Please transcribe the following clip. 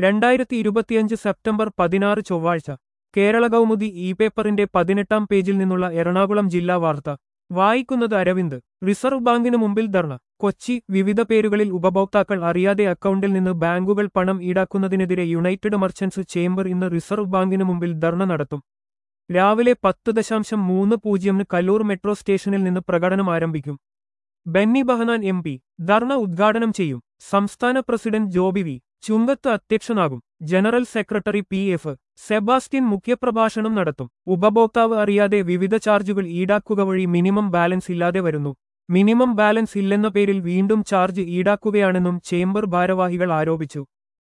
രണ്ടായിരത്തി ഇരുപത്തിയഞ്ച് സെപ്റ്റംബർ പതിനാറ് ചൊവ്വാഴ്ച കേരള കൗമുദി ഇ പേപ്പറിന്റെ പതിനെട്ടാം പേജിൽ നിന്നുള്ള എറണാകുളം ജില്ലാ വാർത്ത വായിക്കുന്നത് അരവിന്ദ് റിസർവ് ബാങ്കിന് മുമ്പിൽ ധർണ കൊച്ചി വിവിധ പേരുകളിൽ ഉപഭോക്താക്കൾ അറിയാതെ അക്കൗണ്ടിൽ നിന്ന് ബാങ്കുകൾ പണം ഈടാക്കുന്നതിനെതിരെ യുണൈറ്റഡ് മർച്ചന്റ്സ് ചേംബർ ഇന്ന് റിസർവ് ബാങ്കിന് മുമ്പിൽ ധർണ നടത്തും രാവിലെ പത്ത് ദശാംശം മൂന്ന് പൂജ്യമിന് കല്ലൂർ മെട്രോ സ്റ്റേഷനിൽ നിന്ന് പ്രകടനം ആരംഭിക്കും ബെന്നി ബഹനാൻ എം പി ധർണ ഉദ്ഘാടനം ചെയ്യും സംസ്ഥാന പ്രസിഡന്റ് ജോബി വി ചുങ്കത്ത് അധ്യക്ഷനാകും general secretary P F Sebastian മുഖ്യപ്രഭാഷണം നടത്തും ഉപഭോക്താവ് അറിയാതെ വിവിധ ചാർജുകൾ ഈടാക്കുക വഴി മിനിമം ബാലൻസ് ഇല്ലാതെ വരുന്നു മിനിമം ബാലൻസ് ഇല്ലെന്ന പേരിൽ വീണ്ടും ചാർജ് ഈടാക്കുകയാണെന്നും ചേംബർ ഭാരവാഹികൾ ആരോപിച്ചു